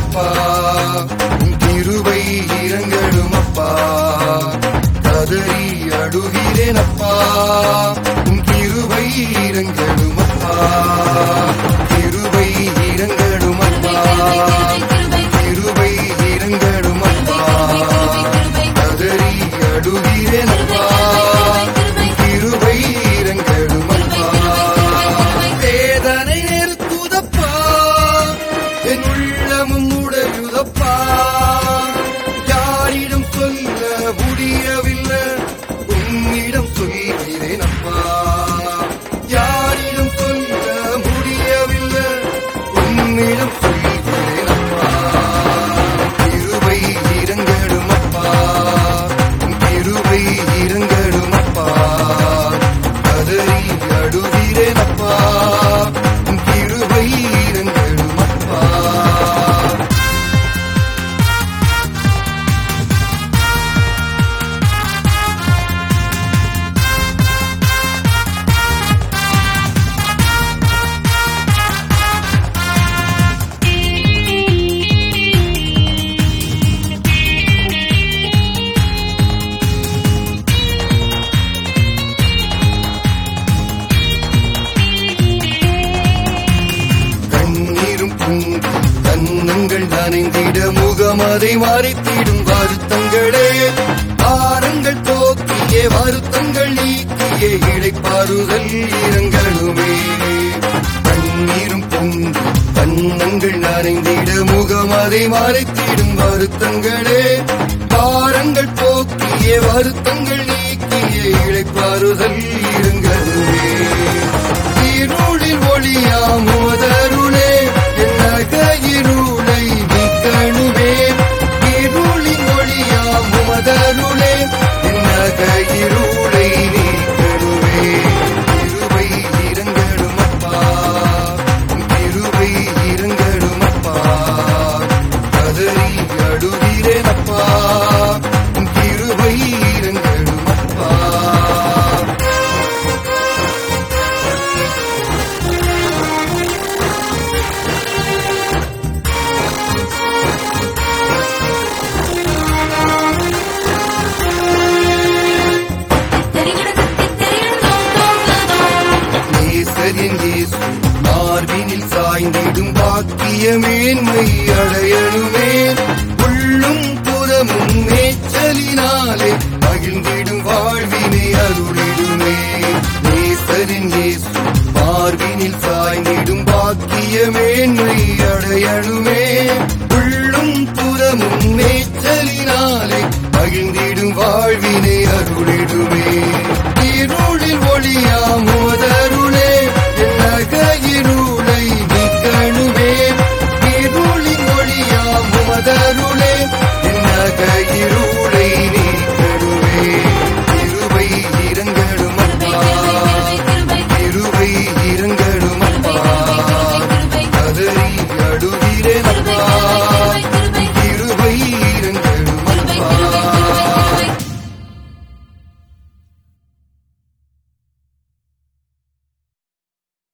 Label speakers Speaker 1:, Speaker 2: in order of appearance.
Speaker 1: அப்பா உம் கிருபை இரங்கலும் அப்பா கதறி அழுகிறேன் அப்பா உம் கிருபை இரங்கலும் அப்பா கிருபை இரங்கலும் அப்பா கிருபை இரங்கலும் அப்பா கதறி அழுகிறேன் அப்பா உம் கிருபை இரங்கலும் அப்பா வேதனை நிறுத்துதப்பா என் உள்ளமும் உடையுதப்பா யாரிடம் சொல்ல முடியவில்லை உன்னிடம் சொல்கிறேன் அப்பா யாரிடம் சொல்ல முடியவில்லை உன்னிடம் சொல்கிறேன் அப்பா கிருபை இரங்கடும் அப்பா உன் கிருபை இரங்கடும் அப்பா கதறி அழுகிறேன் அப்பா உன் கிருபை இரங்கடும் அப்பா கண்ணீரும் பொங்கி கன்னங்கள் நனைந்திட முகம் அதை மறைத்திடும் வருத்தங்களே ஆரங்கள் போக்கிய வருத்தங்கள் நீக்கிய இடைப்பாறுதல் இரங்கலுமே கண்ணீரும் பொங்கி கன்னங்கள் நனைந்திட முகம் அதை மறைத்திடும் வருத்தங்களே பாரங்கள் போக்கிய வருத்தங்கள் நீக்கிய இழைப்பாறுதல் இருங்கலுமே இருளில் ஒளியாம் உதருளே என்னக இருளை நீக்கணுமே இருளின் ஒளியாம் உதருளே என்னக இருளை நீக்கணுமே இருவை இருங்கடும் அப்பா உம் இருவை இருங்கடும் அப்பா கதறி அழுகிறேன் அப்பா உம் கிருபை இருங்கடும் அப்பா நேசரின் இயேசு மார்பினில் சாய்ந்திடும் பாக்கிய மேன்மை அடையணுமே உள்ளும் புறமும் மேச்சலினாலே மகிழ்ந்திடும் வாழ்வினை